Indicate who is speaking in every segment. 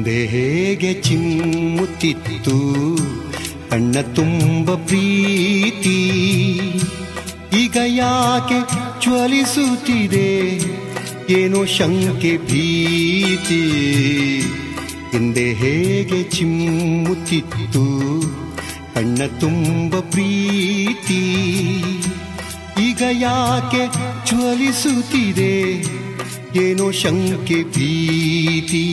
Speaker 1: ಹಿಂದೆ ಹೇಗೆ ಚಿಮ್ಮುತ್ತಿತ್ತು ಕಣ್ಣ ತುಂಬ ಪ್ರೀತಿ ಈಗ ಯಾಕೆ ಜ್ವಲಿಸುತ್ತಿದೆ ಏನೋ ಶಂಕೆ ಭೀತಿ ಹಿಂದೆ ಹೇಗೆ ಚಿಮ್ಮುತ್ತಿತ್ತು ಕಣ್ಣ ತುಂಬ ಪ್ರೀತಿ ಈಗ ಯಾಕೆ ಜ್ವಲಿಸುತ್ತಿದೆ ಏನೋ ಶಂಕೆ ಭೀತಿ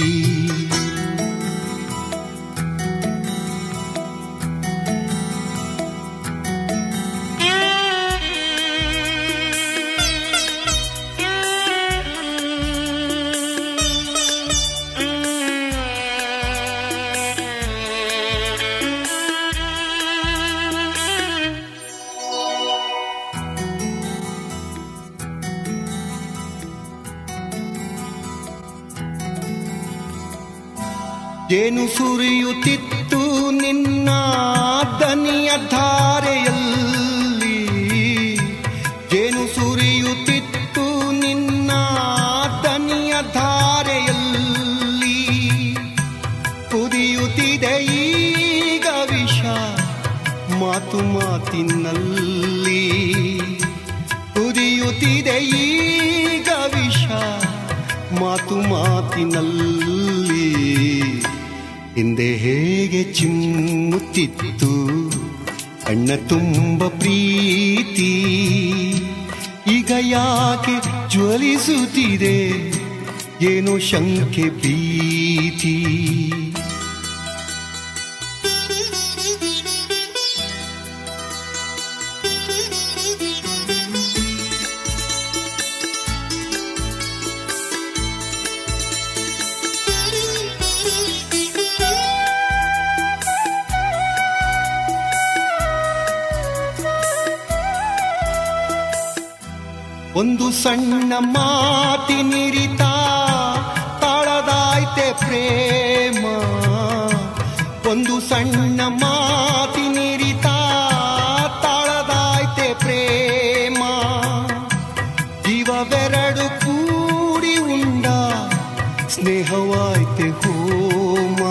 Speaker 1: ಏನು ಸುರಿಯುತ್ತಿತ್ತು ನಿನ್ನ ದನಿಯ ಧಾರೆಯಲ್ಲಿ ಏನು ಸುರಿಯುತ್ತಿತ್ತು ನಿನ್ನ ದನಿಯ ಧಾರೆಯಲ್ಲಿ ಕುದಿಯುತ್ತಿದೆ ಈಗ ವಿಷ ಮಾತು ಮಾತಿನಲ್ಲಿ ಕುದಿಯುತ್ತಿದೆ ಈಗ ವಿಷ ಮಾತು ಮಾತಿನಲ್ಲಿ ಹಿಂದೆ ಹೇಗೆ ಚಿಮ್ಮುತ್ತಿತ್ತು ಅಣ್ಣ ತುಂಬ ಪ್ರೀತಿ ಈಗ ಯಾಕೆ ಜ್ವಲಿಸುತ್ತಿದೆ ಏನೋ ಶಂಕೆ ಭೀತಿ ಒಂದು ಸಣ್ಣ ಮಾತಿನಿರಿತ ತಾಳದಾಯ್ತೆ ಪ್ರೇಮ ಒಂದು ಸಣ್ಣ ಮಾತಿನಿರಿತ ತಾಳದಾಯ್ತೆ ಪ್ರೇಮ ಜೀವವೆರಡು ಕೂಡಿ ಉಂಡ ಸ್ನೇಹವಾಯ್ತೆ ಹೋಮ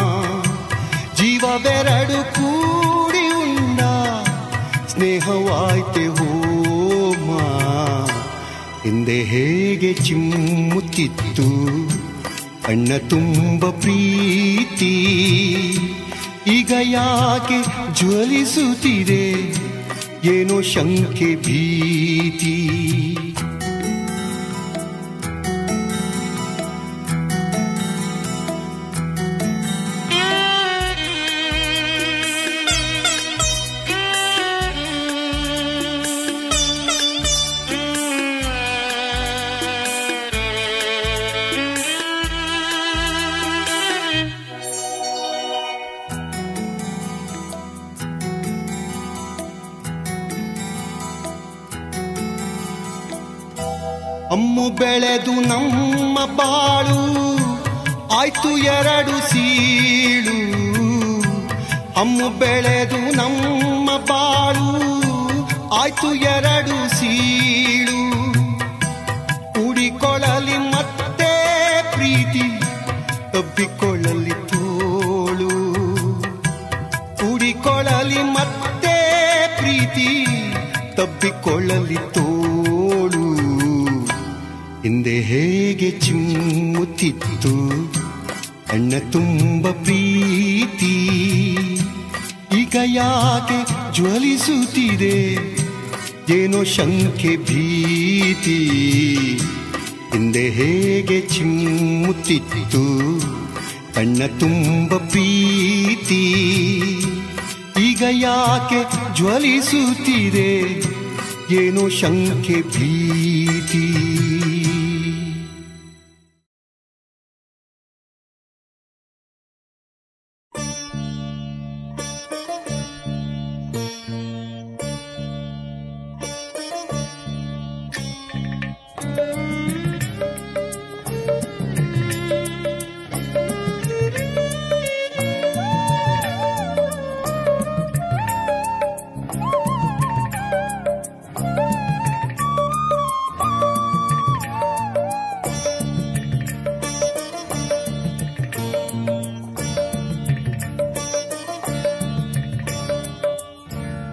Speaker 1: ಜೀವವೆರಡು ಕೂಡಿ ಉಂಡ ಸ್ನೇಹವಾಯ್ತೆ ಹೋಮ ಹಿಂದೆ ಹೇಗೆ ಚಿಮ್ಮುತ್ತಿತ್ತು ಅಣ್ಣ ತುಂಬ ಪ್ರೀತಿ ಈಗ ಯಾಕೆ ಜ್ವಲಿಸುತ್ತಿದೆ ಏನೋ ಶಂಕೆ ಭೀತಿ ಅಮ್ಮು ಬೆಳೆದು ನಮ್ಮ ಬಾಳು ಆಯ್ತು ಎರಡು ಸೀಳು ಅಮ್ಮು ಬೆಳೆದು ನಮ್ಮ ಬಾಳು ಆಯ್ತು ಎರಡು ಸೀಳು ಕೂಡಿಕೊಳ್ಳಲಿ ಮತ್ತೆ ಪ್ರೀತಿ ತಬ್ಬಿಕೊಳ್ಳಲಿ ತೋಳು ಕೂಡಿಕೊಳ್ಳಲಿ ಮತ್ತೆ ಪ್ರೀತಿ ತಬ್ಬಿಕೊಳ್ಳಲಿ ತೋಳು ಹಿಂದೆ ಹೇಗೆ ಚಿಮ್ಮುತ್ತಿತ್ತು ಅಣ್ಣ ತುಂಬ ಪ್ರೀತಿ ಈಗ ಯಾಕೆ ಜ್ವಲಿಸುತ್ತಿದೆ ಏನೋ ಶಂಕೆ ಭೀತಿ ಹಿಂದೆ ಹೇಗೆ ಚಿಮ್ಮುತ್ತಿತ್ತು ಅಣ್ಣ ತುಂಬ ಪ್ರೀತಿ ಈಗ ಯಾಕೆ ಜ್ವಲಿಸುತ್ತಿದೆ ಏನೋ ಶಂಕೆ ಭೀತಿ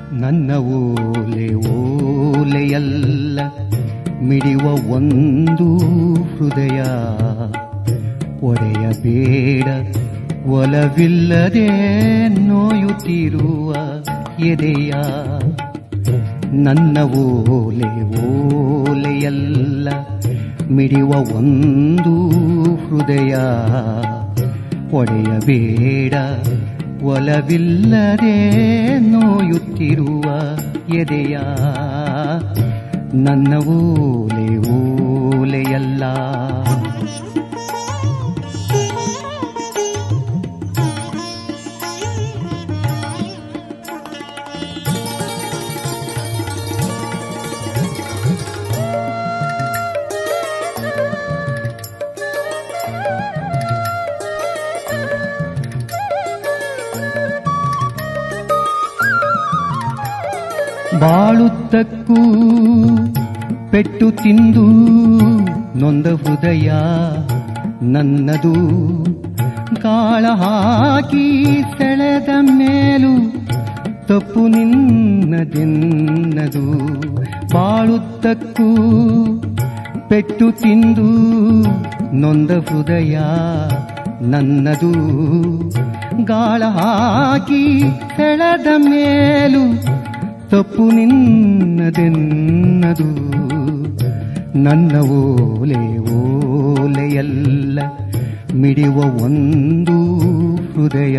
Speaker 1: ನನ್ನ ಓಲೆ ಓಲೆಯಲ್ಲ ಮಿಡಿವ ಒಂದು ಹೃದಯ ಒಡೆಯಬೇಡ ಒಲವಿಲ್ಲದೆ ನೋಯುತ್ತಿರುವ ಎದೆಯ ನನ್ನ ಓಲೆ ಓಲೆಯಲ್ಲ ಮಿಡಿವ ಒಂದು ಹೃದಯ ಒಡೆಯಬೇಡ ಒಲವಿಲ್ಲದೆ ನೋಯುತ್ತಿರುವ ಎದೆಯ ನನ್ನ ಓಲೆ ಓಲೆಯಲ್ಲ ಬಾಳುತ್ತಕ್ಕೂ ಪೆಟ್ಟು ತಿಂದು ನೊಂದ ಹೃದಯ ನನ್ನದು ಕಾಳ ಹಾಕಿ ಸೆಳೆದ ಮೇಲೂ ತಪ್ಪು ನಿನ್ನದೆನ್ನದು ಬಾಳುತ್ತಕ್ಕೂ ಪೆಟ್ಟು ತಿಂದು ನೊಂದ ಹೃದಯ ನನ್ನದು ಗಾಳ ಹಾಕಿ ಸೆಳೆದ ಮೇಲೂ ತಪ್ಪು ನಿನ್ನದೆನ್ನದು ನನ್ನ ಓಲೆ ಓಲೆಯಲ್ಲ ಮಿಡಿವ ಒಂದು ಹೃದಯ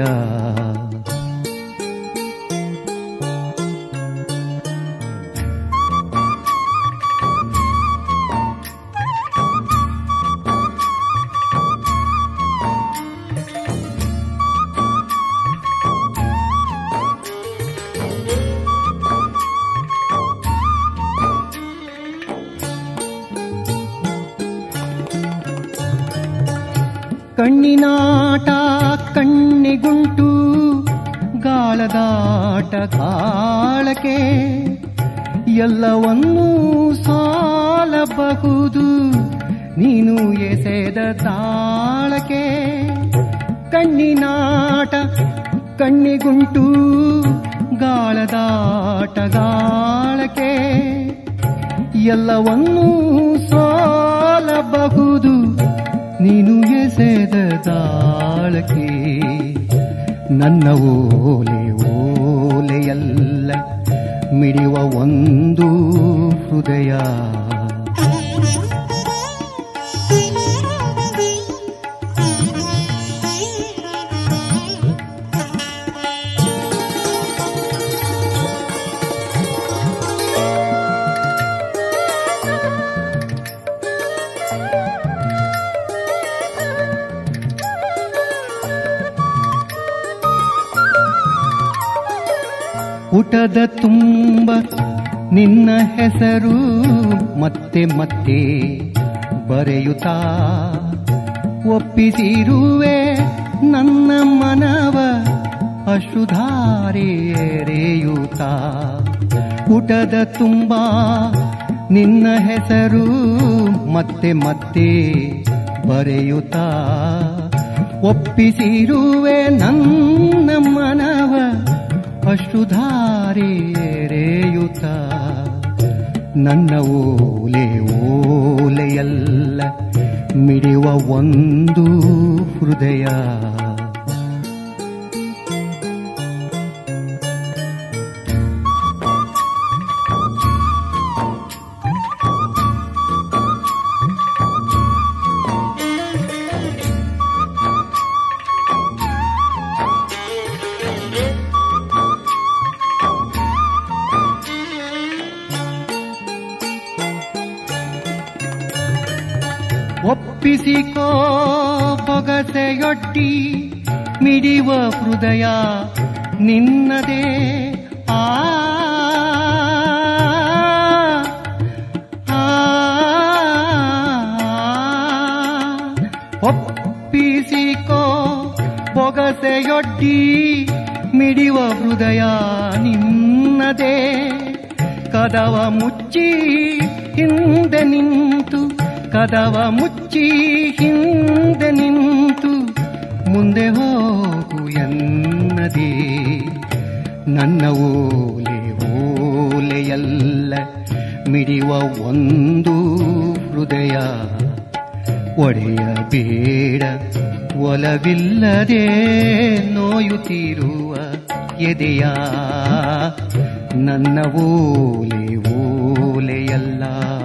Speaker 1: ಕಣ್ಣಿನಾಟ ಕಣ್ಣಿಗುಂಟು ಗಾಳದಾಟ ಕಾಳಕೆ ಎಲ್ಲವನ್ನೂ ಸಾಲಬಹುದು ನೀನು ಎಸೆದ ತಾಳಕೆ ಕಣ್ಣಿನಾಟ ಕಣ್ಣಿಗುಂಟು ಗಾಳದಾಟ ಗಾಳಕೆ ಎಲ್ಲವನ್ನೂ ಸೋಲಬಹುದು ನೀನು ಎಸೆದ ತಾಳಕೆ ನನ್ನ ಓಲೆ ಓಲೆಯಲ್ಲ ಮಿಡಿವ ಒಂದು ಹೃದಯ ಪುಟದ ತುಂಬ ನಿನ್ನ ಹೆಸರು ಮತ್ತೆ ಮತ್ತೆ ಬರೆಯುತ್ತಾ ಒಪ್ಪಿಸಿರುವೆ ನನ್ನ ಮನವ ಅಶ್ರುಧಾರೆ ಎರೆಯುತ್ತಾ ಪುಟದ ತುಂಬ ನಿನ್ನ ಹೆಸರು ಮತ್ತೆ ಮತ್ತೆ ಬರೆಯುತ್ತಾ ಒಪ್ಪಿಸಿರುವೆ ನನ್ನ ಮನವ ಅಶ್ರುಧಾರೆ ಎರೆಯುತ್ತ ನನ್ನ ಓಲೆ ಓಲೆಯಲ್ಲ ಮಿಡಿವ ಒಂದು ಹೃದಯ ಒಪ್ಪಿಸಿಕೋ ಬೊಗಸೆಯೊಡ್ಡಿ ಮಿಡಿವ ಹೃದಯ ನಿನ್ನದೇ ಆ ಆ, ಒಪ್ಪಿಸಿಕೋ ಬೊಗಸೆಯೊಡ್ಡಿ ಮಿಡಿವ ಹೃದಯ ನಿನ್ನದೇ ಕದವ ಮುಚ್ಚಿ ಹಿಂದೆ ನಿಂತು ಕದವ ಮುಚ್ಚಿ ಹಿಂದೆ ನಿಂತು ಮುಂದೆ ಹೋಗು ಎನ್ನದೇ ನನ್ನ ಓಲೆ ಮಿಡಿವ ಒಂದು ಹೃದಯ ಒಡೆಯಬೇಡ ಒಲವಿಲ್ಲದೆ ನೋಯುತ್ತಿರುವ ಎದೆಯ ನನ್ನ ಓಲೆ ಓಲೆಯಲ್ಲ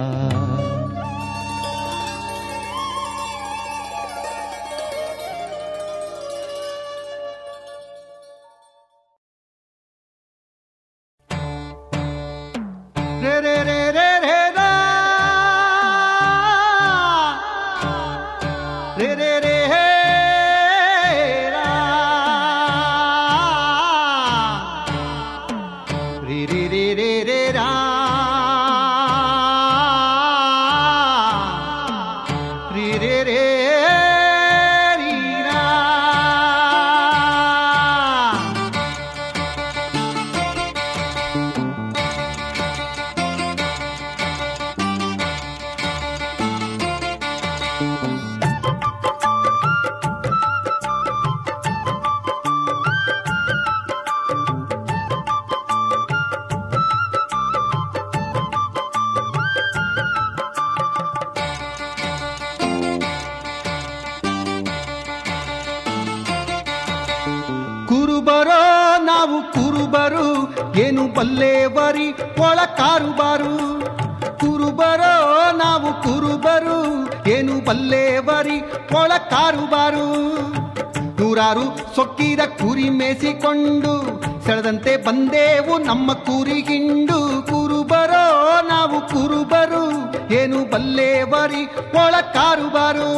Speaker 1: ರೇ ರೇ ರೇ ರೇ ರೇ ರಾ. ರೇ ರೇ ರೇ ಹೇ ರಾ. ರೇ ರೇ ರೇ ರೇ ರೇ ರಾ. ರೇ ರೇ ರೇ ರೀ ರಾ. ಕುರುಬರೋ ನಾವು ಕುರುಬರು ಏನು ಬಲ್ಲೇವರಿ ಒಳ ಕಾರುಬಾರು ಕುರುಬರೋ ನಾವು ಕುರುಬರು ಏನು ಬಲ್ಲೇವರಿ ಒಳ ಕಾರುಬಾರು ನೂರಾರು ಸೊಕ್ಕಿದ ಕುರಿ ಮೇಸಿಕೊಂಡು ಸೆಳೆದಂತೆ ಬಂದೇವು ನಮ್ಮ ಕುರಿ ಹಿಂಡು ಕುರುಬರೋ ನಾವು ಕುರುಬರು ಏನು ಬಲ್ಲೇವರಿ ಒಳ ಕಾರುಬಾರು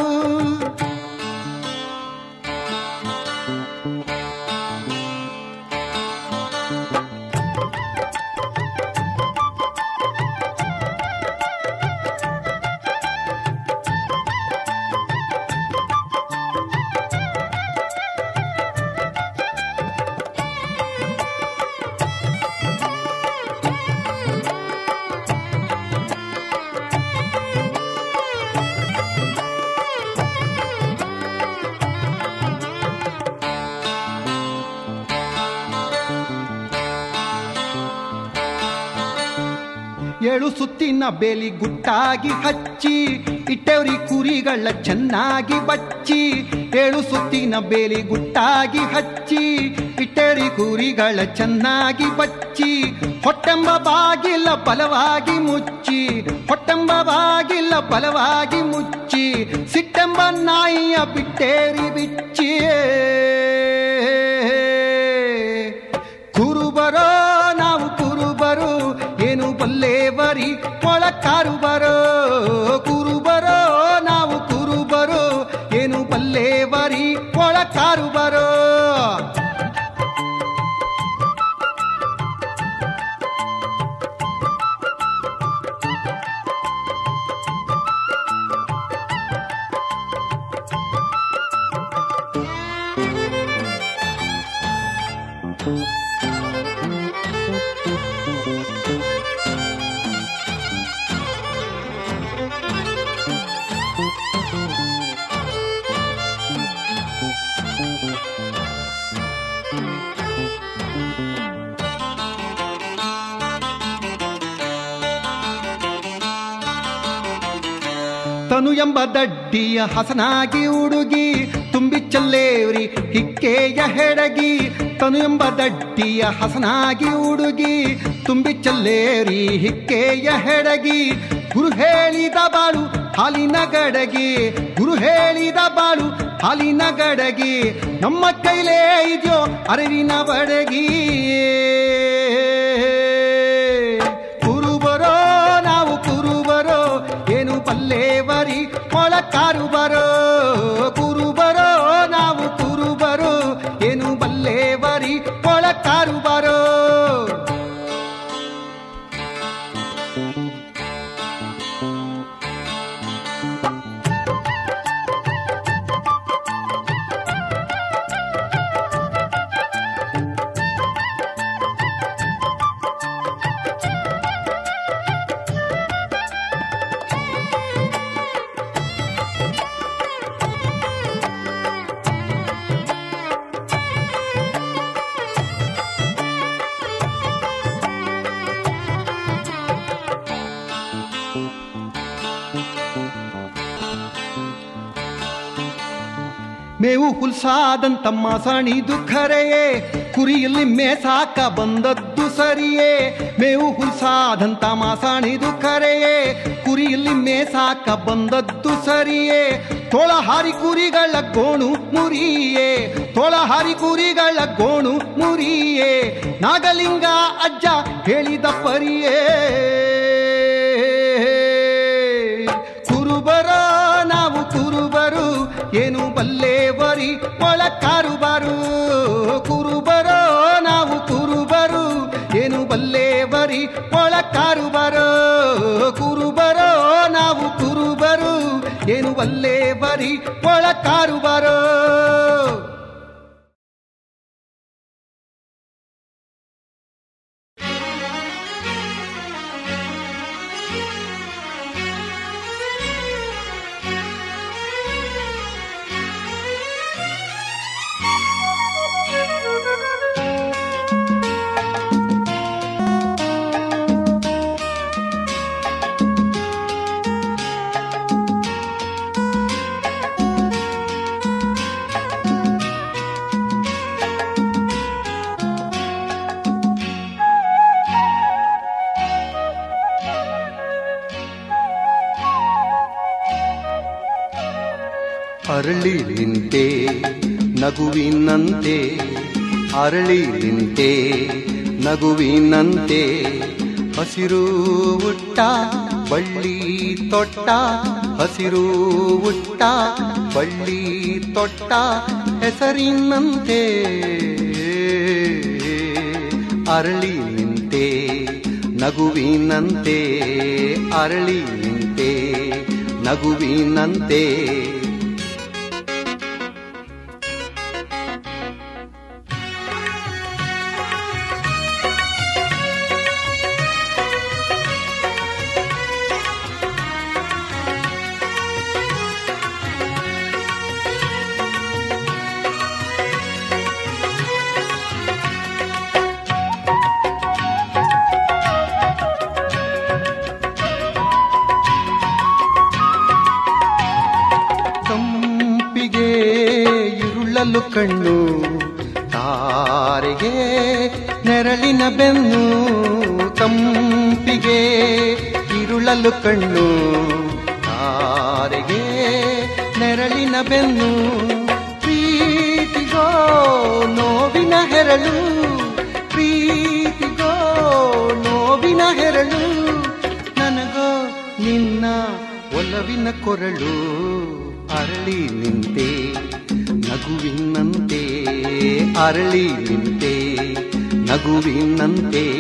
Speaker 1: ಏಳು ಸುತ್ತಿನ ಬೇಲಿ ಗುಟ್ಟಾಗಿ ಹಚ್ಚಿ ಇಟ್ಟವ್ರಿ ಕುರಿಗಳ ಚೆನ್ನಾಗಿ ಬಚ್ಚಿ ಏಳು ಸುತ್ತಿನ ಬೇಲಿ ಗುಟ್ಟಾಗಿ ಹಚ್ಚಿ ಇಟ್ಟವ್ರಿ ಕುರಿಗಳ ಚೆನ್ನಾಗಿ ಬಚ್ಚಿ ಹೊಟ್ಟೆಂಬ ಬಾಗಿಲ ಬಲವಾಗಿ ಮುಚ್ಚಿ ಹೊಟ್ಟೆಂಬ ಬಾಗಿಲ ಬಲವಾಗಿ ಮುಚ್ಚಿ ಸಿಟ್ಟೆಂಬ ನಾಯಿಯ ಬಿಟ್ಟೇರಿ ಬಿಚ್ಚಿ ಕುರುಬರೋ ನಾವು ಕುರುಬರು ಏನು ಬಲ್ಲೇವರಿ ಒಳ ಕಾರುಬರೋ ಕುರುಬರೋ ನಾವು ಕುರುಬರು ಏನು ಬಲ್ಲೇವರಿ ಒಳ ಕಾರುಬರೋ ತನು ಎಂಬ ದಡ್ಡಿಯ ಹಸನಾಗಿ ಹುಡುಗಿ ತುಂಬಿ ಚಲ್ಲೇವ್ರಿ ಹಿಕ್ಕೆಯ ಹೆಡಗಿ ತನು ಎಂಬ ದಡ್ಡಿಯ ಹಸನಾಗಿ ಹುಡುಗಿ ತುಂಬಿ ಚಲ್ಲೇರಿ ಹಿಕ್ಕೆಯ ಹೆಡಗಿ ಗುರು ಹೇಳಿದ ಬಾಳು ಹಾಲಿನ ಗಡಗಿ ಗುರು ಹೇಳಿದ ಬಾಳು ಹಾಲಿನ ಗಡಗಿ ನಮ್ಮ ಕೈಲೇ ಇದೆಯೋ ಅರಿವಿನ ಬಡಗಿ ಕುರುಬರೋ ನಾವು ಕುರುಬರೋ ಏನು ಪಲ್ಲೇವರಿ ಮೊಳ ಕಾರುಬರೋ ಕುರುಬರೋ ನಾವು ಕುರುಬರೋ ಏನು ಬಲ್ಲೇವರಿ ಮೊಳ ಕಾರುಬರೋ ಮೇವು ಹುಲ್ಸಾದಂತ ಮಾಸಾಣಿದು ಖರೆಯೇ ಕುರಿಯಲ್ಲಿ ಮೇಸಾಕ ಬಂದದ್ದು ಸರಿಯೇ ಮೇವು ಹುಲ್ಸಾದಂತ ಮಾಸಾಣಿದು ಖರೆಯೇ ಕುರಿಯಲ್ಲಿ ಮೇಸಾಕ ಬಂದದ್ದು ಸರಿಯೇ ತೋಳಹಾರಿ ಕುರಿಗಳ ಗೋಣು ಮುರಿಯೇ ತೋಳಹಾರಿ ಕುರಿಗಳ ಗೋಣು ಮುರಿಯೇ ನಾಗಲಿಂಗ ಅಜ್ಜ ಹೇಳಿದ ಪರಿಯೇ ಕುರುಬರ ನಾವು ಕುರುಬರು ಏನು ಬಲ್ಲೇವರಿ ಒಳ ಕಾರುಬಾರು ಕುರುಬರ ನಾವು ಕುರುಬರು ಏನು ಬಲ್ಲೇವರಿ ಒಳ ಕಾರುಬಾರು ಕುರುಬರ ನಾವು ಕುರುಬರು ಏನು ಬಲ್ಲೇವರಿ ಒಳ ಕಾರುಬಾರು
Speaker 2: ಅರಳಿ ನಿಂತೆ ನಗುವಿನಂತೆ ಅರಳಿ ನಿಂತೆ ನಗುವಿನಂತೆ ಹಸಿರು ಉಟ್ಟ ಬಳ್ಳಿ ತೊಟ್ಟ ಹಸಿರು ಉಟ್ಟ ಬಳ್ಳಿ ತೊಟ್ಟ ಹೆಸರಿನಂತೆ ಅರಳಿ ನಿಂತೆ ನಗುವಿನಂತೆ ಅರಳಿ ನಿಂತೆ ನಗುವಿನಂತೆ ಕಂಪಿಗೆ ಇರುಳಲು ಕಣ್ಣು ತಾರೆಗೆ ನೆರಳಿನ ಬೆನ್ನು ಕಂಪಿಗೆ ಇರುಳಲು ಕಣ್ಣು ತಾರೆಗೆ ನೆರಳಿನ ಬೆನ್ನು ಪ್ರೀತಿಗೋ ನೋವಿನ ಹೆರಳು ಪ್ರೀತಿಗೋ ನೋವಿನ ಹೆರಳು ನನಗೋ ನಿನ್ನ ಒಲವಿನ ಕೊರಳು ಅರಳಿ ನಿಂತೆ ನಗುವಿನಂತೆ ಅರಳಿ ನಿಂತೆ ನಗುವಿನಂತೆ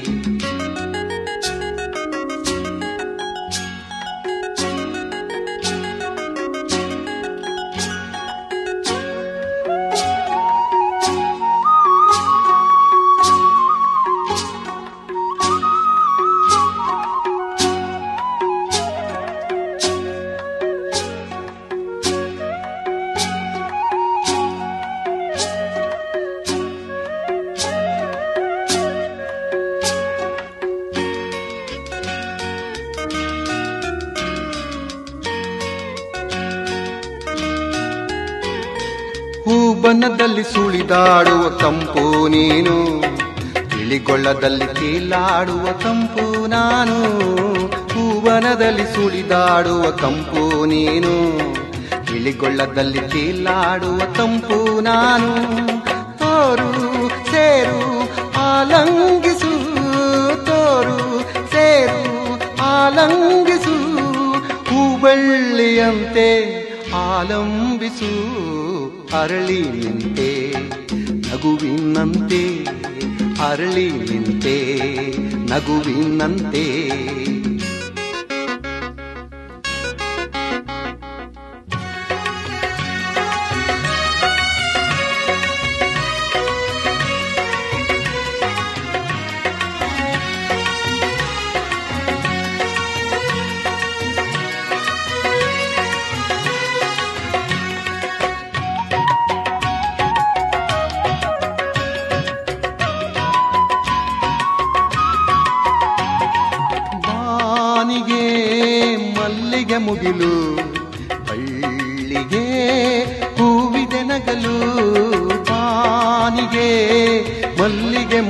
Speaker 2: ಹೂಬನದಲ್ಲಿ ಸುಳಿದಾಡುವ ಕಂಪು ನೀನು ತಿಳಿಗೊಳ್ಳದಲ್ಲಿ ಕೀಲಾಡುವ ಕಂಪು ನಾನು ಹೂವನದಲ್ಲಿ ಸುಳಿದಾಡುವ ಕಂಪು ನೀನು ತಿಳಿಗೊಳ್ಳದಲ್ಲಿ ಕೀಲಾಡುವ ಕಂಪು ನಾನು ತೋರು ಸೇರು ಆಲಂಗಿಸು ತೋರು ಸೇರು ಆಲಂಗಿಸು ಹೂಬಳ್ಳಿಯಂತೆ ಆಲಂಬಿಸು ಅರಳಿ ನಿಂತೆ ನಗುವಿನಂತೆ ಅರಳಿ ನಿಂತೆ ನಗುವಿನಂತೆ ಬಾನಿಗೆ ಮಲ್ಲಿಗೆ ಮುಗಿಲು ಬಳ್ಳಿಗೆ ಹೂವಿದೆ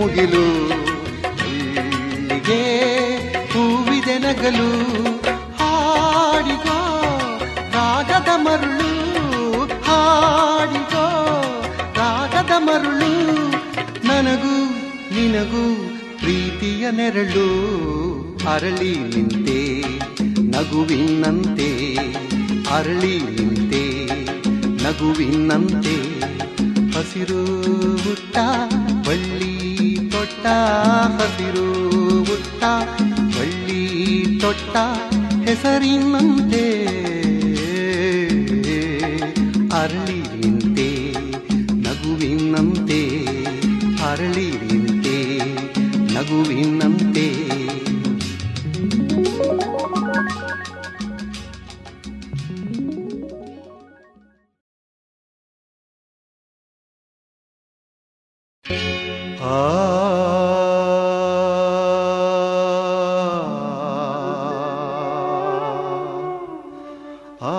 Speaker 2: ಮುಗಿಲು ಇಲ್ಲಿಗೆ ಹೂವಿದೆ ನಗಲು ಹಾಡಿಗೋ ರಾಗದ ಮರುಳು ಹಾಡಿಗೋ ರಾಗದ ಮರುಳು ನನಗೂ ನಿನಗೂ ಪ್ರೀತಿಯ ನೆರಳು ಅರಳಿ ನಿಂತೆ ನಗುವಿನಂತೆ ಅರಳಿ ನಿಂತೆ ನಗುವಿನಂತೆ ಹಸಿರು ಹುಟ್ಟ ಬಳ್ಳಿ ತೊಟ್ಟ ಹಸಿರು ಹುಟ್ಟ ಬಳ್ಳಿ ತೊಟ್ಟ ಹೆಸರಿನಂತೆ ಅರಳಿ ನಿಂತೆ ನಗುವಿನಂತೆ ಅರಳಿ ನಿಂತೆ ನಗುವಿನಂತೆ ಆ ಆ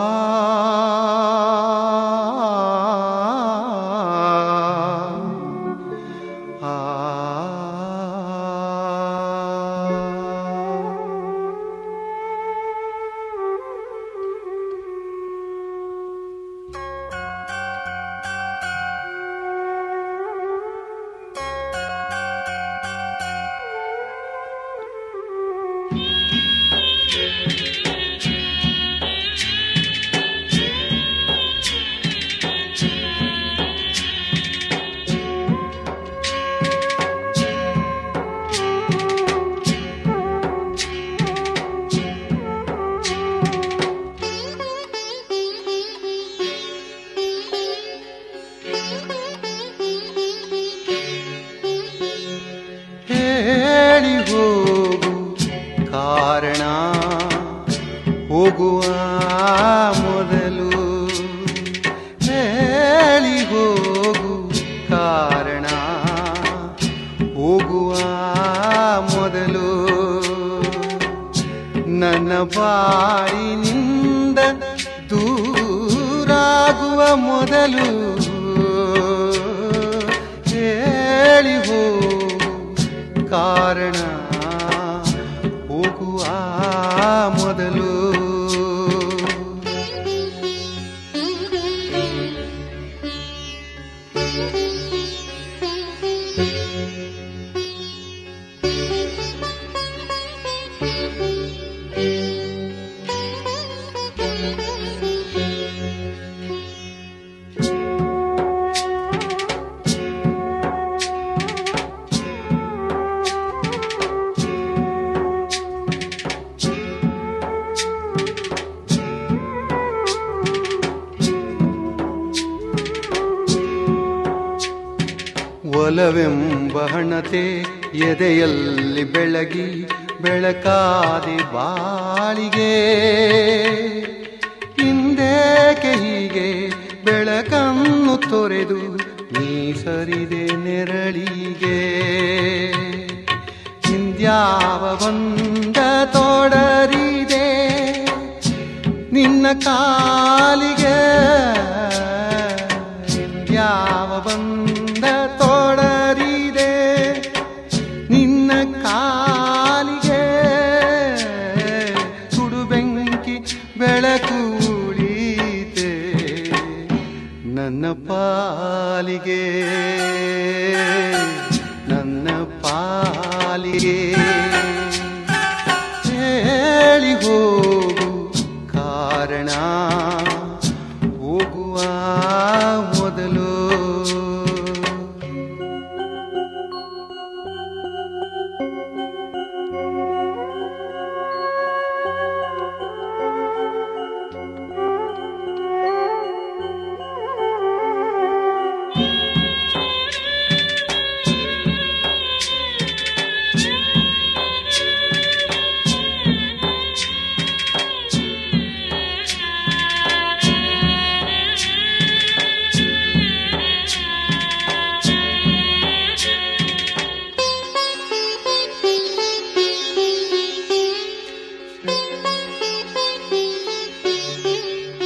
Speaker 2: ಹೇಳಿ ಹೋಗು ಕಾರಣ ಹೋಗುವ ಮೊದಲು ಹೇಳಿ ಹೋಗು ಕಾರಣ ಹೋಗುವ ಮೊದಲು ನನ್ನ ಬಾಳಿನಿಂದ ದೂರಾಗುವ ಮೊದಲು ಹೇಳಿ ಹೋಗು ಕಾರಣ ಹೋಗುವ ಮೊದಲು ಒಲವೆಂಬ ಹಣತೆ ಎದೆಯಲ್ಲಿ ಬೆಳಗಿ ಬೆಳಕಾದಿ ಬಾಳಿಗೆ ಹಿಂದೇಕೆ ಹೀಗೆ ಬೆಳಕನ್ನು ತೊರೆದು ನೀ ಸರಿದೆ ನೆರಳಿಗೆ ಹಿಂದ್ಯಾವ ಬಂದ ತೋಡರಿದೆ ನಿನ್ನ ಕಾಲಿಗೆ ಯಾವ ಬಂದ ತೋಡರಿದೆ ನಿನ್ನ ಕಾಲಿಗೆ ಸುಡು ಬೆಂಕಿ ಬೆಳಕು ಉಳೀತೆ ನನ್ನ ಪಾಲಿಗೆ ನನ್ನ ಪಾಲಿಗೆ ಹೇಳಿ ಹೋಗು ಕಾರಣ ಹೋಗುವ ಮೊದಲು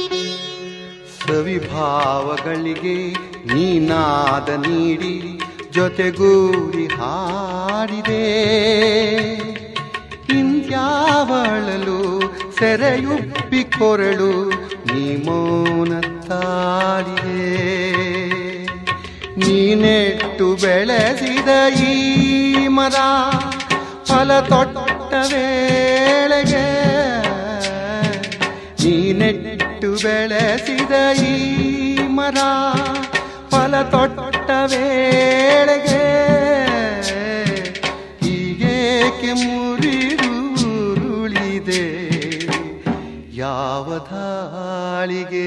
Speaker 2: ಸವಿಭಾವಗಳಿಗೆ ನೀನಾದ ನೀಡಿ ಜೊತೆಗೂಡಿ ಹಾಡಿದೆ ಇಂದ್ಯಾವಳಲು ಸೆರೆಯುಪ್ಪಿ ಕೊರಳು ನೀ ಮೌನ ತಾಳಿದೆ ನೀನೆಟ್ಟು ಬೆಳೆಸಿದ ಈ ಮರ ಫಲ ತೊಟ್ಟ ವೇಳೆಗೆ ನೀನೆಟ್ಟು ಬೆಳೆಸಿದ ಈ ಮರ ಫಲ ತೊಟ್ಟ ವೇಳೆಗೆ ಹೀಗೇಕೆ ಮುರಿದು ಉರುಳಿದೆ ಯಾವ ದಾಳಿಗೆ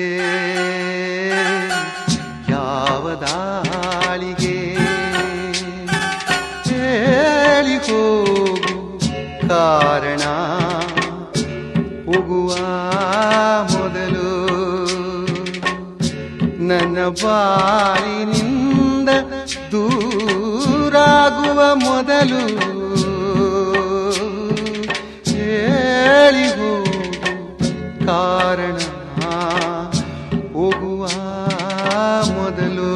Speaker 2: ಯಾವ ದಾಳಿಗೆ ಹೇಳಿ ಹೋಗು ಕಾರಣ ಹೋಗುವ ಮೊದಲು ನನ್ನ ಬಾಳಿನಿಂದ ದೂರಾಗುವ ಮೊದಲು ಹೇಳಿ ಹೋಗು ಕಾರಣ ಹೋಗುವ ಮೊದಲು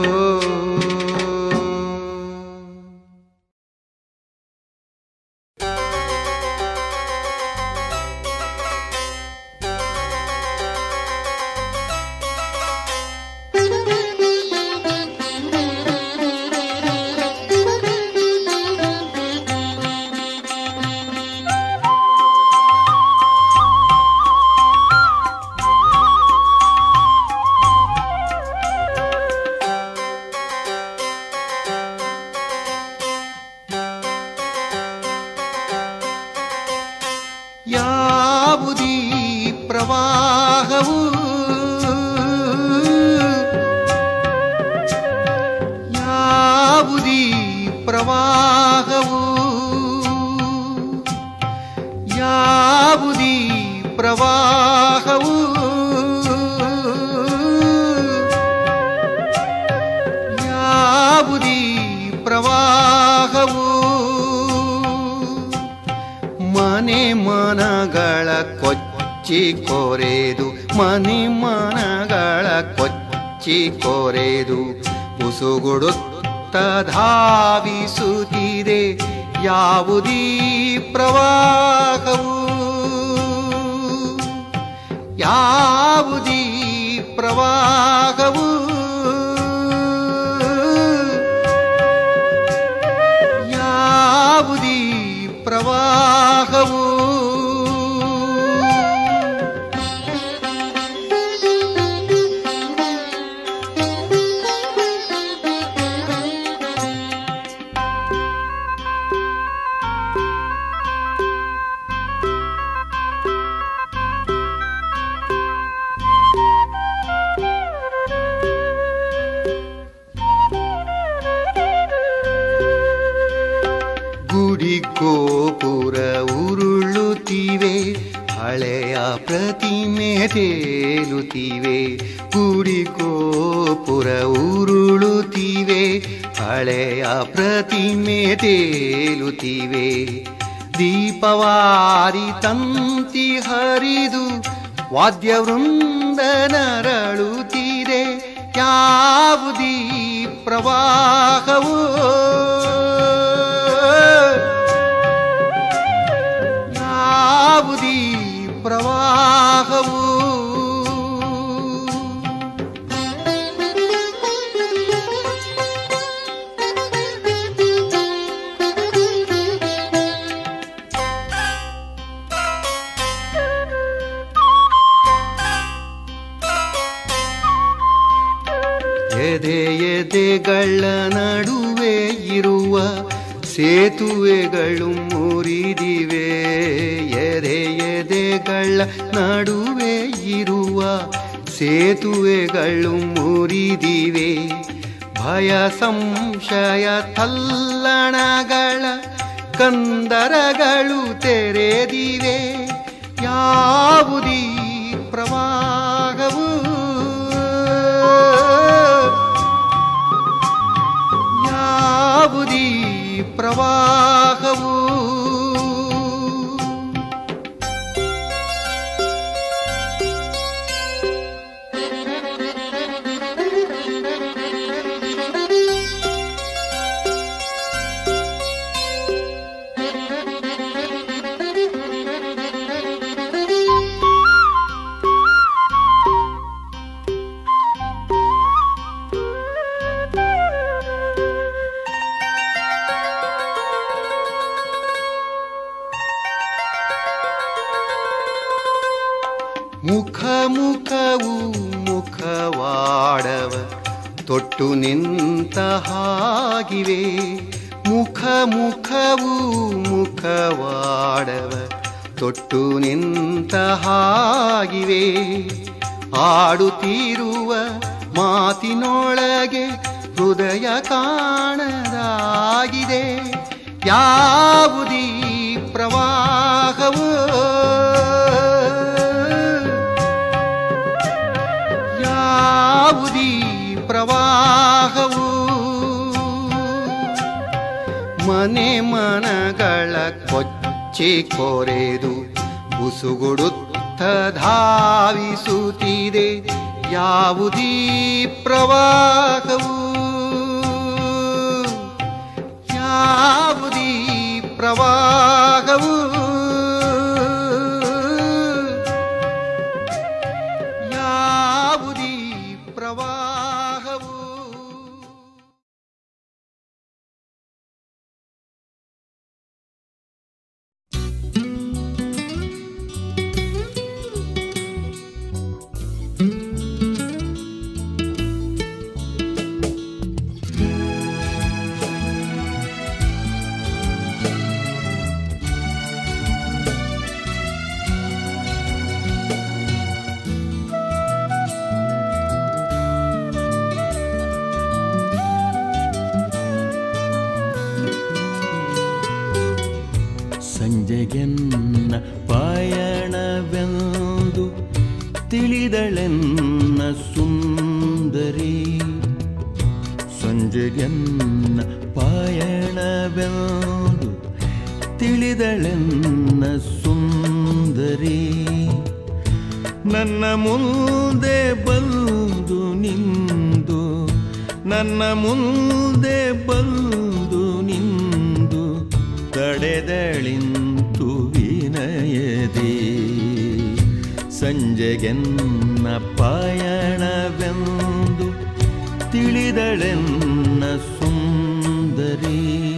Speaker 2: ಯಾವುದೀ ಪ್ರವಾಹವು ಯಾವುದೀ ಪ್ರವಾಹವು ಯಾವುದೀ ಪ್ರವಾಹವು ಯಾವುದೀ ಪ್ರವಾಹವು ಮನೆ ಮನಗಳ ಕೊಚ್ಚಿ ಕೊರೆದು ಮನೆ ಮನಗಳ ಕೊಚ್ಚಿ ಕೊರೆದು ಉಸುಗುಡುತ್ತ ಧಾವಿಸುತ್ತಿದೆ ಯಾವುದೀ ಪ್ರವಾಹವು ಯಾವುದೀ ಪ್ರವಾಹವು ಯಾವುದೀ ಪ್ರವಾಹವು ಗುಡಿ ಗೋಪುರ ಉರುಳುತ್ತಿವೆ ಹಳೆಯ ಪ್ರತಿಮೆ ತೇಲುತ್ತಿವೆ ಗುಡಿ ಗೋಪುರ ಉರುಳುತ್ತಿವೆ ಹಳೆಯ ಪ್ರತಿಮೆ ತೇಲುತ್ತಿವೆ ದೀಪವಾರಿ ತಂತಿ ಹರಿದು ವಾದ್ಯವೃಂದ ನರಳುತ್ತಿದೆ ಯಾವುದೀ ಪ್ರವಾಹವು ಯಾವುದೀ ಪ್ರವಾಹವು ಎದೆ ಎದೆಗಳ ನಡುವೆ ಇರುವ ಸೇತುವೆಗಳು ಮುರಿದಿವೆ ಎದೆ ಎದೆಗಳ ನಡುವೆ ಇರುವ ಸೇತುವೆಗಳು ಮುರಿದಿವೆ ಭಯ ಸಂಶಯ ತಲ್ಲಣಗಳ ಕಂದರಗಳು ತೆರೆದಿವೆ ಯಾವುದೀ ಪ್ರವಾಹವು ಯಾವುದೀ ಪ್ರವಾಹವು ಮುಖ ಮುಖವು ಮುಖವಾಡವ ತೊಟ್ಟು ನಿಂತ ಹಾಗಿವೆ ಮುಖ ಮುಖವು ಮುಖವಾಡವ ತೊಟ್ಟು ನಿಂತ ಹಾಗಿವೆ ಆಡುತ್ತಿರುವ ಮಾತಿನೊಳಗೆ ಹೃದಯ ಕಾಣದಾಗಿದೆ ಯಾವುದೀ ಪ್ರವಾಹವು ಯಾವುದೀ ಪ್ರವಾಹವು ಮನೆ ಮನಗಳ ಕೊಚ್ಚಿ ಕೊರೆದು ಬುಸುಗುಡುತ್ತ ಧಾವಿಸುತ್ತಿದೆ ಯಾವುದೀ ಪ್ರವಾಹವು ಯಾವುದೀ ಪ್ರವಾಹವು ಯಾವುದೀ ಪ್ರವಾಹವು
Speaker 3: ಸಂಜೆಗೆನ್ನ ಪಾಯಣವೆಂದು ತಿಳಿದಳೆನ್ನ ಸುಂದರಿ ಸಂಜೆಗೆನ್ನ ಪಾಯಣವೆಂದು ತಿಳಿದಳೆನ್ನ ಸುಂದರಿ ನನ್ನ ಮುಂದೆ ಬಂದು ನಿಂದು ನನ್ನ ಮುಂದೆ ಬಂದು ನಿಂದು ತಡೆದಳಿಂತು ವಿನಯದಿ ಸಂಜೆಗೆನ್ನ ಪಾಯಣವೆಂದು ತಿಳಿದಳೆನ್ನ ಸುಂದರಿ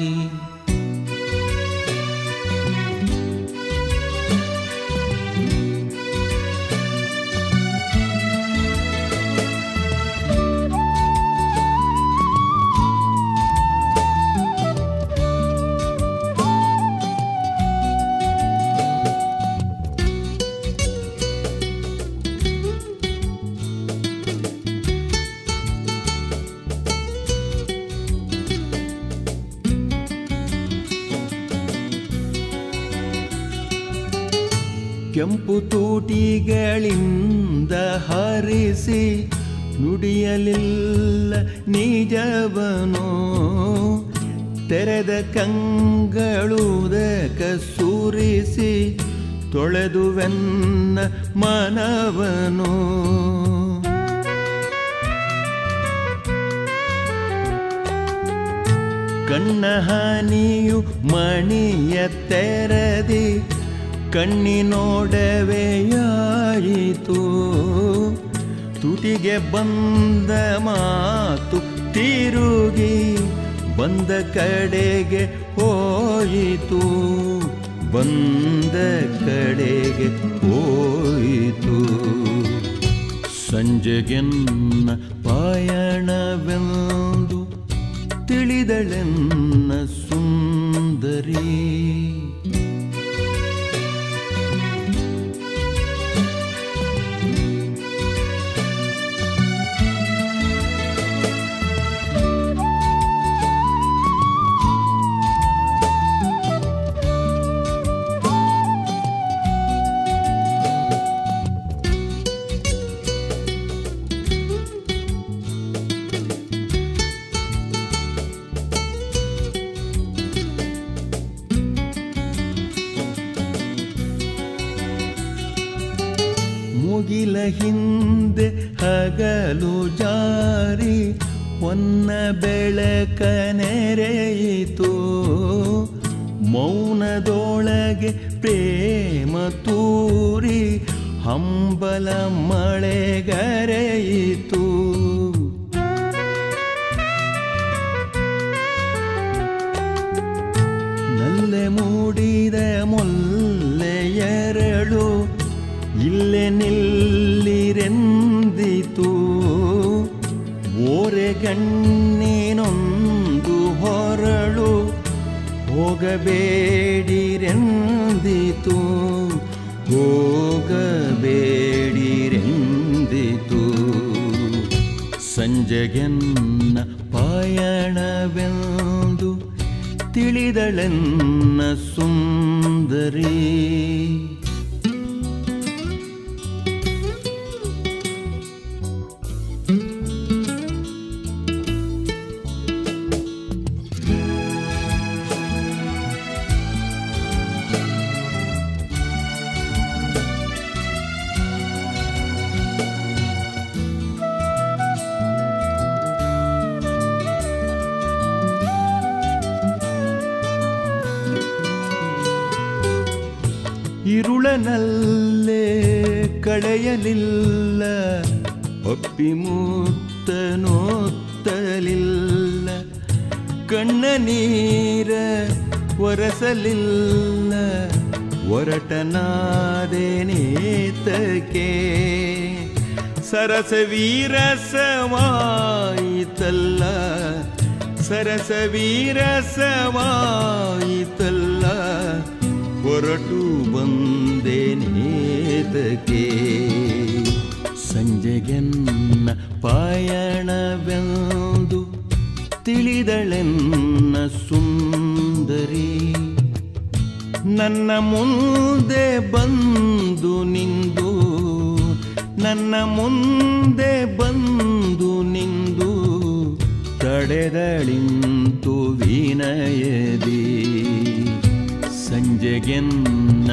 Speaker 3: ಕೆಂಪು ತೂಟಿಗಳಿಂದ ಹರಿಸಿ ನುಡಿಯಲಿಲ್ಲ ನಿಜವನು ತೆರೆದ ಕಂಗಳುದಕ ಸೂರಿಸಿ ತೊಳೆದುವೆನ್ನ ಮನವನು ಕಣ್ಣ ಹಾನಿಯು ಮಣಿಯ ತೆರದಿ ಕಣ್ಣಿನೋಡವೆಯಾಯಿತು ತುಟಿಗೆ ಬಂದ ಮಾತು ತಿರುಗಿ ಬಂದ ಕಡೆಗೆ ಹೋಯಿತು ಬಂದ ಕಡೆಗೆ ಹೋಯಿತು ಸಂಜೆಗೆನ್ನ ಪಾಯಣವೆಂದು ತಿಳಿದಳೆನ್ನ ಸುಂದರಿ ಮುಗಿಲ ಹಿಂದೆ ಹಗಲು ಜಾರಿ ಹೊನ್ನ ಬೆಳಕ ನೆರೆಯಿತು ಮೌನದೊಳಗೆ ಪ್ರೇಮ ತೂರಿ ಹಂಬಲ ಮಳೆಗರೆಯಿತು ನಲ್ಲೆ ಮೂಡಿದ ಮೊಲ್ಲೆ ಎರಳು ಇಲ್ಲೇ ನಿಲ್ಲಿರೆಂದಿತು ಓರೆಗಣ್ಣಿನೊಂದು ಹೊರಳು ಹೋಗಬೇಡಿರೆಂದಿತು ಹೋಗಬೇಡಿರೆಂದಿತು ಸಂಜೆಗೆನ್ನ ಪಯಣವೆಂದು ತಿಳಿದಳೆನ್ನ ಸುಂದರಿ ഇരുളനല്ലേ ಕಳೆಯಲಿಲ್ಲ ಒಪ್ಪಿ ಮುತ್ತನೋತ್ತಲಿಲ್ಲ ಕಣ್ಣ ನೀರ ಒರಸಲಿಲ್ಲ ಒರಟನಾದೇನೇತಕ್ಕೆ ಸರಸವೀರಸವಾಯಿತಲ್ಲ ಸರಸವೀರಸವಾಯಿತಲ್ಲ ಹೊರಟು ಬಂದೇನೇತಕ್ಕೆ ಸಂಜೆಗೆನ್ನ ಪಯಣವೆಂದು ತಿಳಿದಳೆನ್ನ ಸುಂದರಿ ನನ್ನ ಮುಂದೆ ಬಂದು ನಿಂದು ನನ್ನ ಮುಂದೆ ಬಂದು ನಿಂದು ತಡೆದಳಿಂತು ವಿನಯದಿ ಸಂಜೆಗೆನ್ನ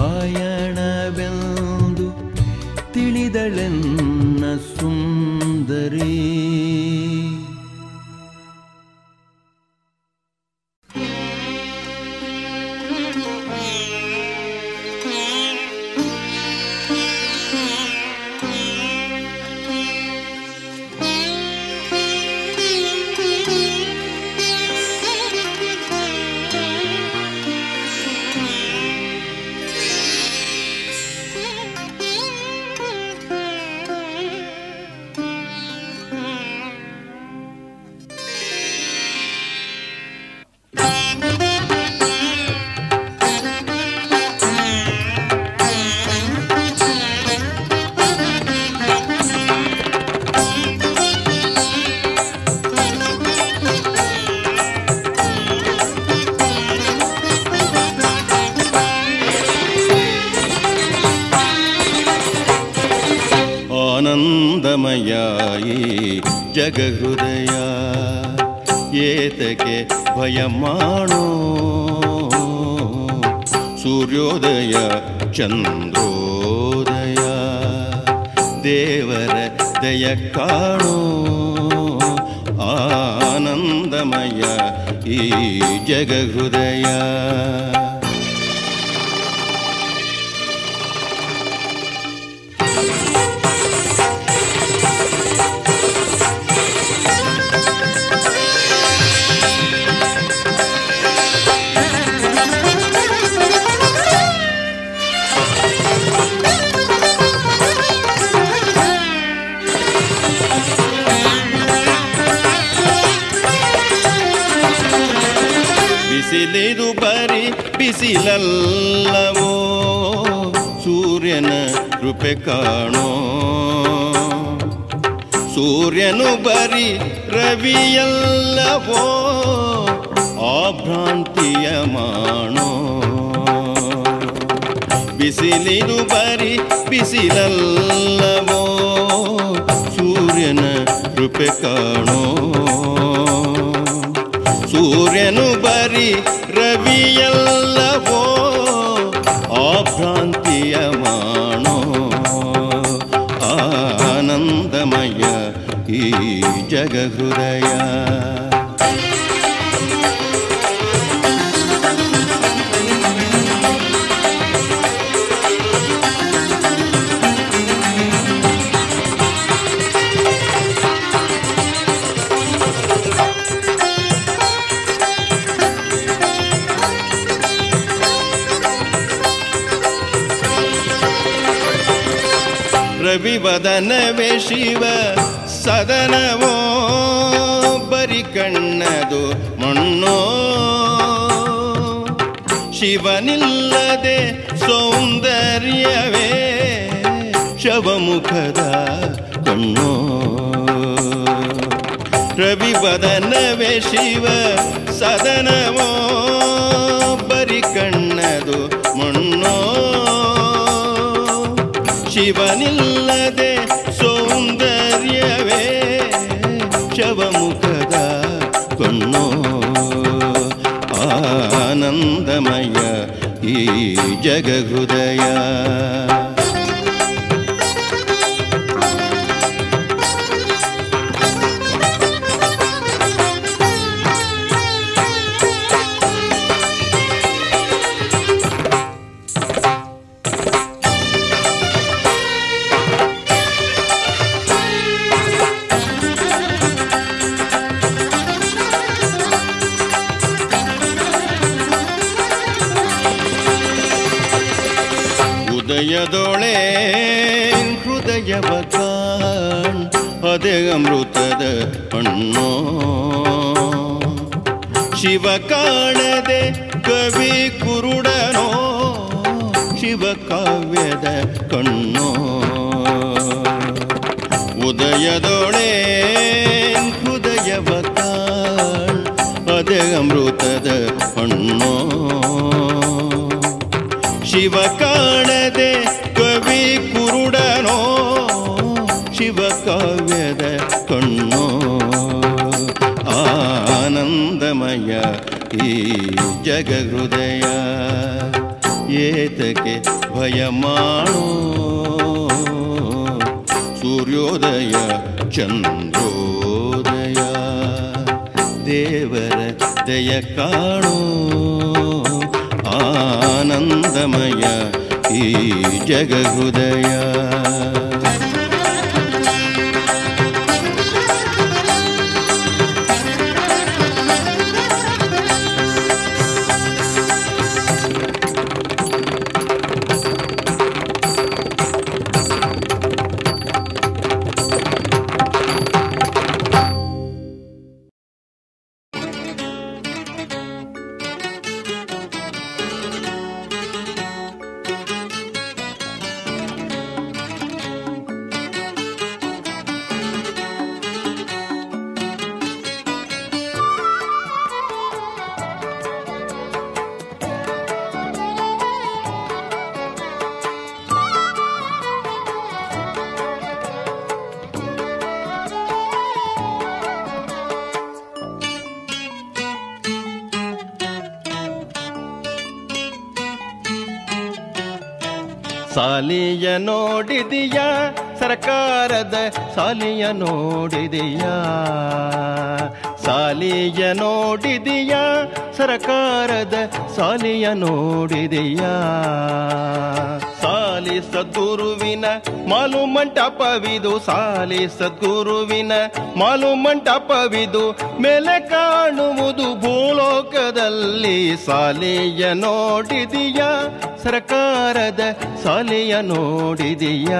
Speaker 3: ಪಯಣವೆಂದು ತಿಳಿದಳೆನ್ನ ಸುಂದರಿ ಆನಂದಮಯಾಯಿ ಜಗಹೃದಯ ಏತಕ್ಕೆ ಭಯ ಮಾಡೋ ಸೂರ್ಯೋದಯ ಚಂದ್ರೋದಯ ದೇವರ ದಯ ಕಾಣೋ ಆನಂದಮಯ ಈ ಜಗಹೃದಯ ಬಿಸಿಲಿದು ಬರಿ ಬಿಸಿಲಲ್ಲವೋ ಸೂರ್ಯನ ಕೃಪೆ ಕಾಣೋ ಸೂರ್ಯನು ಬರಿ ರವಿಯಲ್ಲವೋ ಆಭ್ರಾಂತಿಯ ಮಾಣೋ ಬಿಸಿಲಿದು ಬರಿ ಬಿಸಿಲಲ್ಲವೋ ಸೂರ್ಯನ ಕೃಪೆ ಕಾಣೋ ಸೂರ್ಯನು ಬರಿ ರವಿಯಲ್ಲವೋ ಆಭ್ರಾಂತಿಯ ಮಾಣೋ ಆನಂದಮಯ ಈ ಜಗಹೃದಯ ರವಿವದನವೇ ಶಿವ ಸದನವೋ ಬರಿ ಕಣ್ಣದು ಮಣ್ಣೋ ಶಿವನಿಲ್ಲದೆ ಸೌಂದರ್ಯವೇ ಶವಮುಖದ ಕಣ್ಣೋ ರವಿವದನವೇ ಶಿವ ಸದನವೋ ಬರಿ ಕಣ್ಣದು ಮಣ್ಣೋ ಶಿವನಿಲ್ಲದೆ ಸೌಂದರ್ಯವೇ ಶವಮುಖದ ಕಣ್ಣೋ ಆನಂದಮಯ ಈ ಜಗಹೃದಯ ಉದಯದೊಳೆ ಹೃದಯವ ಕಾಣ್ ಅದೇ ಅಮೃತದ ಹಣ್ಣೋ ಶಿವ ಕಾಣದೆ ಕವಿ ಕುರುಡನೋ ಶಿವ ಕಾವ್ಯದ ಕಣ್ಣೋ ಉದಯದೊಳೆ ಹೃದಯವ ಕಾಣ್ ಅದೇ ಅಮೃತದ ಹಣ್ಣೋ ಶಿವ ಕಾಣದೆ ಕವಿ ಕುರುಡನೋ ಶಿವ ಕಾವ್ಯದ ಕಣ್ಣೋ ಆನಂದಮಯ ಈ ಜಗಹೃದಯ ಏತಕ್ಕೆ ಭಯ ಮಾಡೋ ಸೂರ್ಯೋದಯ ಚಂದ್ರೋದಯ ದೇವರ ದಯ ಕಾಣೋ ಆನಂದಮಯ ಈ ಜಗಹೃದಯ ಸಾಲಿಯ ನೋಡಿದೀಯ ಸರ್ಕಾರದ ಸಾಲಿಯ ನೋಡಿದೀಯ ಸಾಲಿಯ ನೋಡಿದೀಯ ಸರ್ಕಾರದ ಸಾಲಿಯ ನೋಡಿದೀಯ ಸಾಲಿ ಸದ್ಗುರುವಿನ ಮಾಲು ಮಂಟಪವಿದು ಸಾಲಿ ಸದ್ಗುರುವಿನ ಮಾಲು ಮಂಟಪವಿದು ಮೇಲೆ ಕಾಣುವುದು ಭೂಲೋಕದಲ್ಲಿ ಸಾಲಿಯ ನೋಡಿದೀಯ ಸರ್ಕಾರದ ಸಾಲಿಯ ನೋಡಿದೀಯ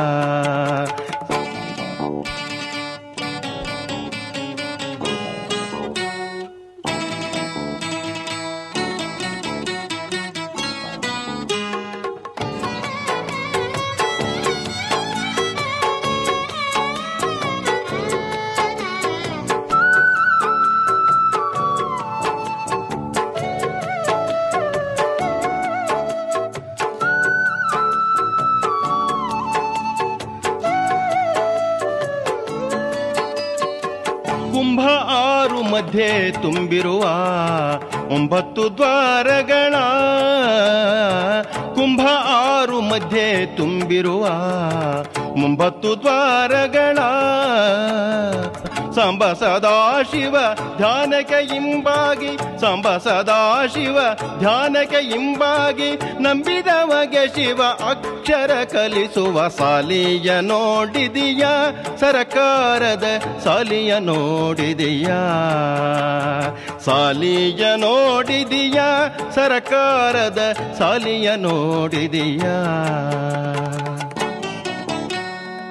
Speaker 3: ಕುಂಭ ಆರು ಮಧ್ಯೆ ತುಂಬಿರುವ ಒಂಬತ್ತು ದ್ವಾರಗಳ ಕುಂಭ ಆರು ಮಧ್ಯೆ ತುಂಬಿರುವ ಒಂಬತ್ತು ದ್ವಾರಗಳ ಸಂಬ ಸದಾಶಿವ ಧ್ಯಾನಕ್ಕೆ ಇಂಬಾಗಿ ಸಂಬ ಸದಾಶಿವ ಧ್ಯಾನಕ್ಕೆ ಇಂಬಾಗಿ ನಂಬಿದವಗೆ ಶಿವ ಅಕ್ಷರ ಕಲಿಸುವ ಸಾಲಿಯ ನೋಡಿದೀಯ ಸರಕಾರದ ಸಾಲಿಯ ನೋಡಿದೀಯ ಸಾಲಿಯ ನೋಡಿದೀಯ ಸರಕಾರದ ಸಾಲಿಯ ನೋಡಿದೀಯ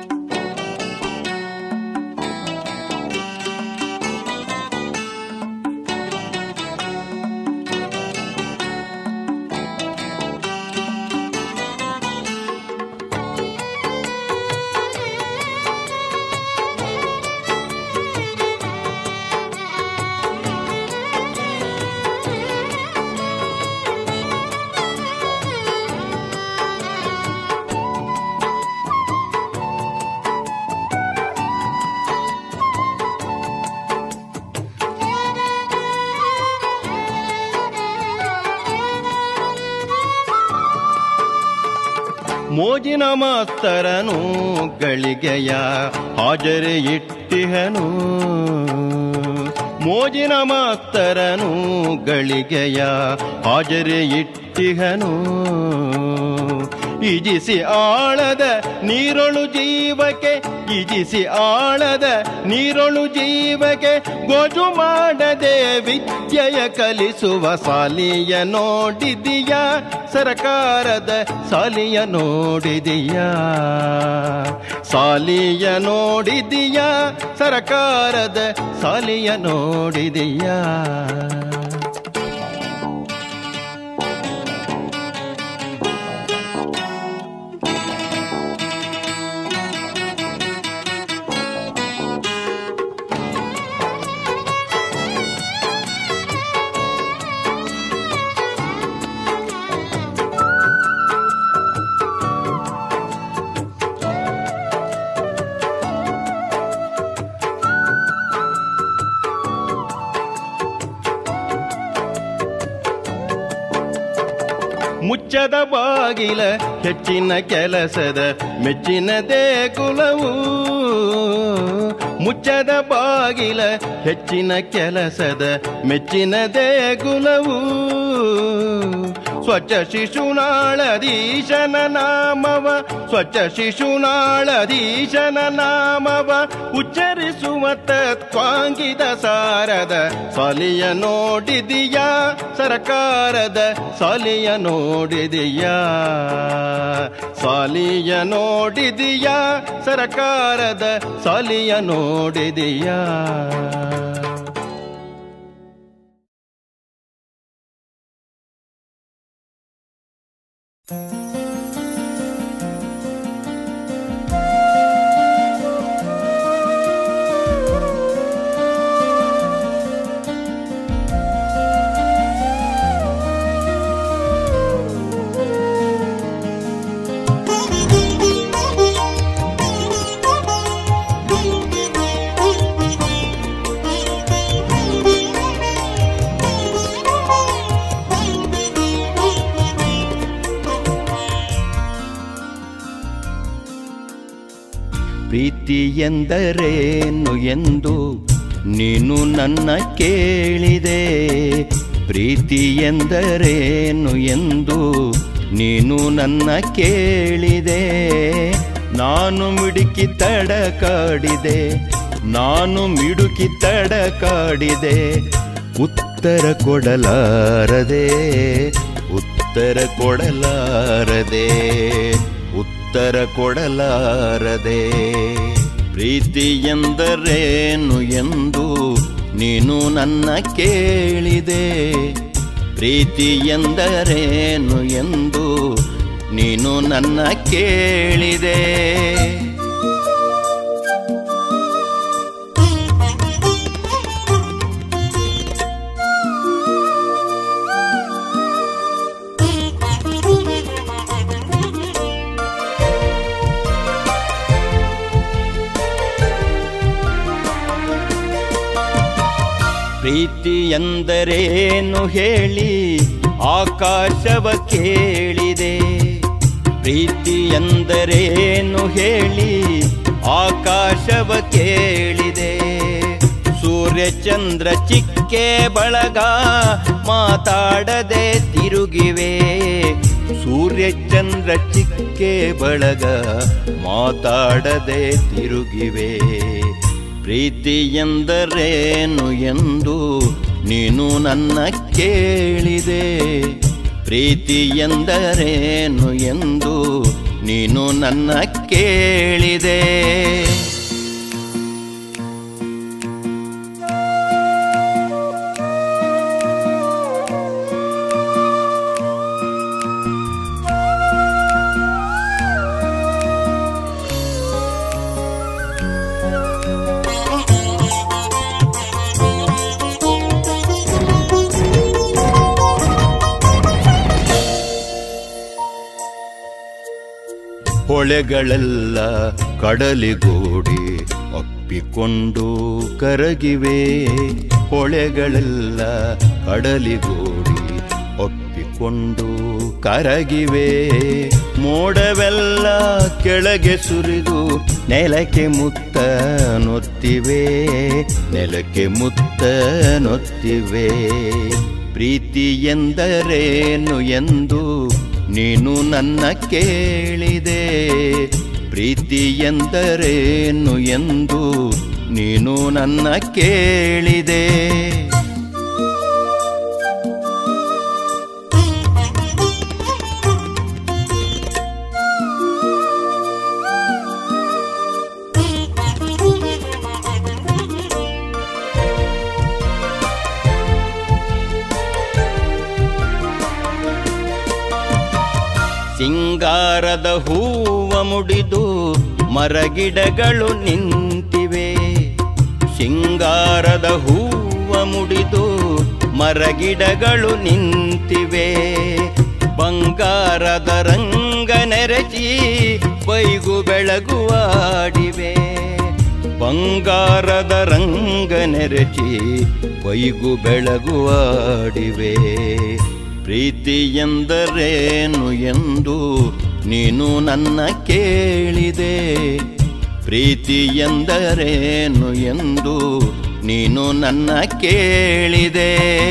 Speaker 3: ಮೋಜಿನ ಮಾಸ್ತರನು ಗಳಿಗೆಯ ಹಾಜರಿ ಇಟ್ಟಿಹನು ಮೋಜಿನ ಮಾಸ್ತರನು ಗಳಿಗೆಯ ಹಾಜರಿ ಇಟ್ಟಿಹನು ಇಜಿಸಿ ಆಳದ ನೀರೊಳು ಜೀವಕ್ಕೆ ಇಜಿಸಿ ಆಳದ ನೀರೊಳು ಜೀವಕ್ಕೆ ಗೋಜು ಮಾಡದೆ ವಿದ್ಯೆಯ ಕಲಿಸುವ ಸಾಲಿಯ ನೋಡಿದೀಯ ಸರಕಾರದ ಸಾಲಿಯ ನೋಡಿದೀಯ ಸಾಲಿಯ ನೋಡಿದೀಯ ಸರಕಾರದ ಸಾಲಿಯ ನೋಡಿದೀಯ ಮುಚ್ಚದ ಬಾಗಿಲ ಹೆಚ್ಚಿನ ಕೆಲಸದ ಮೆಚ್ಚಿನ ದೇಗುಲವು ಮುಚ್ಚದ ಬಾಗಿಲ ಹೆಚ್ಚಿನ ಕೆಲಸದ ಮೆಚ್ಚಿನ ದೇಗುಲವು ಸ್ವಚ್ಛ ಶಿಶುನಾಳಧೀಶನ ನಾಮವ ಸ್ವಚ್ಛ ಶಿಶುನಾಳಧೀಶನ ನಾಮವ ಉಚ್ಚರಿಸುವ ತತ್ವಾಂಗಿದ ಸಾರದ ಸಾಲಿಯ ನೋಡಿದೀಯ ಸರಕಾರದ ಸಾಲಿಯ ನೋಡಿದೀಯ ಸಾಲಿಯ ನೋಡಿದೀಯ ಸರಕಾರದ ಸಾಲಿಯ ನೋಡಿದೀಯ ಪ್ರೀತಿ ಎಂದರೇನು ಎಂದು ನೀನು ನನ್ನ ಕೇಳಿದೆ ಪ್ರೀತಿ ಎಂದರೇನು ಎಂದು ನೀನು ನನ್ನ ಕೇಳಿದೆ ನಾನು ಮಿಡುಕಿ ತಡಕಾಡಿದೆ ನಾನು ಮಿಡುಕಿ ತಡಕಾಡಿದೆ ಉತ್ತರ ಕೊಡಲಾರದೆ ಉತ್ತರ ಕೊಡಲಾರದೆ ಉತ್ತರ ಕೊಡಲಾರದೆ ಪ್ರೀತಿ ಎಂದರೇನು ಎಂದು ನೀನು ನನ್ನ ಕೇಳಿದೆ ಪ್ರೀತಿ ಎಂದರೇನು ಎಂದು ನೀನು ನನ್ನ ಕೇಳಿದೆ ಪ್ರೀತಿ ಎಂದರೇನು ಹೇಳಿ ಆಕಾಶವ ಕೇಳಿದೆ ಪ್ರೀತಿ ಎಂದರೇನು ಹೇಳಿ ಆಕಾಶವ ಕೇಳಿದೆ ಸೂರ್ಯಚಂದ್ರ ಚಿಕ್ಕೆ ಬಳಗ ಮಾತಾಡದೆ ತಿರುಗಿವೆ ಸೂರ್ಯಚಂದ್ರ ಚಿಕ್ಕೆ ಬಳಗ ಮಾತಾಡದೆ ತಿರುಗಿವೆ ಪ್ರೀತಿ ಎಂದರೇನು ಎಂದು ನೀನು ನನ್ನ ಕೇಳಿದೆ ಪ್ರೀತಿ ಎಂದರೇನು ಎಂದು ನೀನು ನನ್ನ ಕೇಳಿದೆ ಹೊಳೆಗಳೆಲ್ಲ ಕಡಲಿಗೂಡಿ ಒಪ್ಪಿಕೊಂಡು ಕರಗಿವೆ ಹೊಳೆಗಳೆಲ್ಲ ಕಡಲಿಗೂಡಿ ಒಪ್ಪಿಕೊಂಡು ಕರಗಿವೆ ಮೋಡವೆಲ್ಲ ಕೆಳಗೆ ಸುರಿದು ನೆಲಕ್ಕೆ ಮುತ್ತ ನೊತ್ತಿವೆ ನೆಲಕ್ಕೆ ಮುತ್ತ ನೊತ್ತಿವೆ ಪ್ರೀತಿ ಎಂದರೇನು ಎಂದು ನೀನು ನನ್ನ ಕೇಳಿದೆ ಪ್ರೀತಿ ಎಂದರೇನು ಎಂದು ನೀನು ನನ್ನ ಕೇಳಿದೆ ಸಿಂಗಾರದ ಹೂವ ಮುಡಿದು ಮರಗಿಡಗಳು ನಿಂತಿವೆ ಸಿಂಗಾರದ ಹೂವ ಮುಡಿದು ಮರಗಿಡಗಳು ನಿಂತಿವೆ ಬಂಗಾರದ ರಂಗ ನೆರಚಿ ಬೈಗು ಬೆಳಗುವಾಡಿವೆ ಬಂಗಾರದ ರಂಗ ನೆರಚಿ ಬೈಗು ಬೆಳಗುವಾಡಿವೆ ಪ್ರೀತಿ ಎಂದರೇನು ಎಂದು ನೀನು ನನ್ನ ಕೇಳಿದೆ ಪ್ರೀತಿ ಎಂದರೇನು ಎಂದು ನೀನು ನನ್ನ ಕೇಳಿದೆ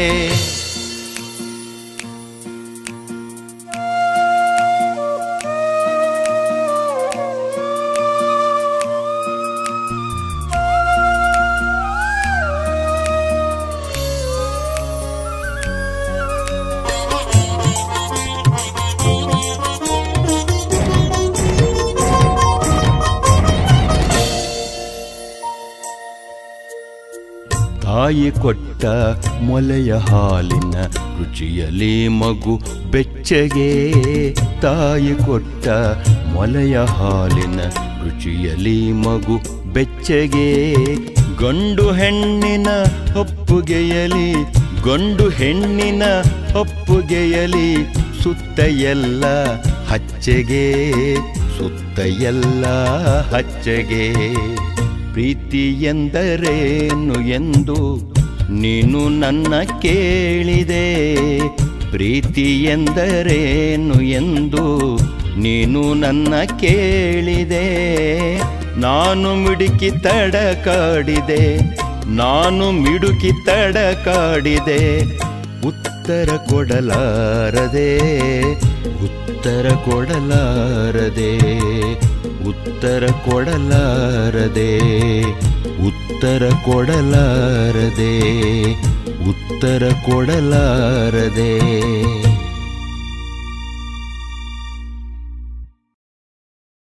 Speaker 3: ತಾಯಿ ಕೊಟ್ಟ ಮೊಲೆಯ ಹಾಲಿನ ರುಚಿಯಲಿ ಮಗು ಬೆಚ್ಚಗೆ ತಾಯಿ ಕೊಟ್ಟ ಮೊಲೆಯ ಹಾಲಿನ ರುಚಿಯಲಿ ಮಗು ಬೆಚ್ಚಗೆ ಗಂಡು ಹೆಣ್ಣಿನ ಒಪ್ಪುಗೆಯಲಿ ಗಂಡು ಹೆಣ್ಣಿನ ಒಪ್ಪುಗೆಯಲಿ ಸುತ್ತ ಎಲ್ಲ ಹಚ್ಚೆಗೆ ಸುತ್ತ ಎಲ್ಲ ಹಚ್ಚೆಗೆ ಪ್ರೀತಿ ಎಂದರೇನು ಎಂದು ನೀನು ನನ್ನ ಕೇಳಿದೆ ಪ್ರೀತಿ ಎಂದರೇನು ಎಂದು ನೀನು ನನ್ನ ಕೇಳಿದೆ ನಾನು ಮಿಡುಕಿ ತಡಕಾಡಿದೆ ನಾನು ಮಿಡುಕಿ ತಡಕಾಡಿದೆ ಉತ್ತರ ಕೊಡಲಾರದೆ ಉತ್ತರ ಕೊಡಲಾರದೆ ಉತ್ತರ ಕೊಡಲಾರದೆ ಉತ್ತರ ಕೊಡಲಾರದೆ ಉತ್ತರ ಕೊಡಲಾರದೆ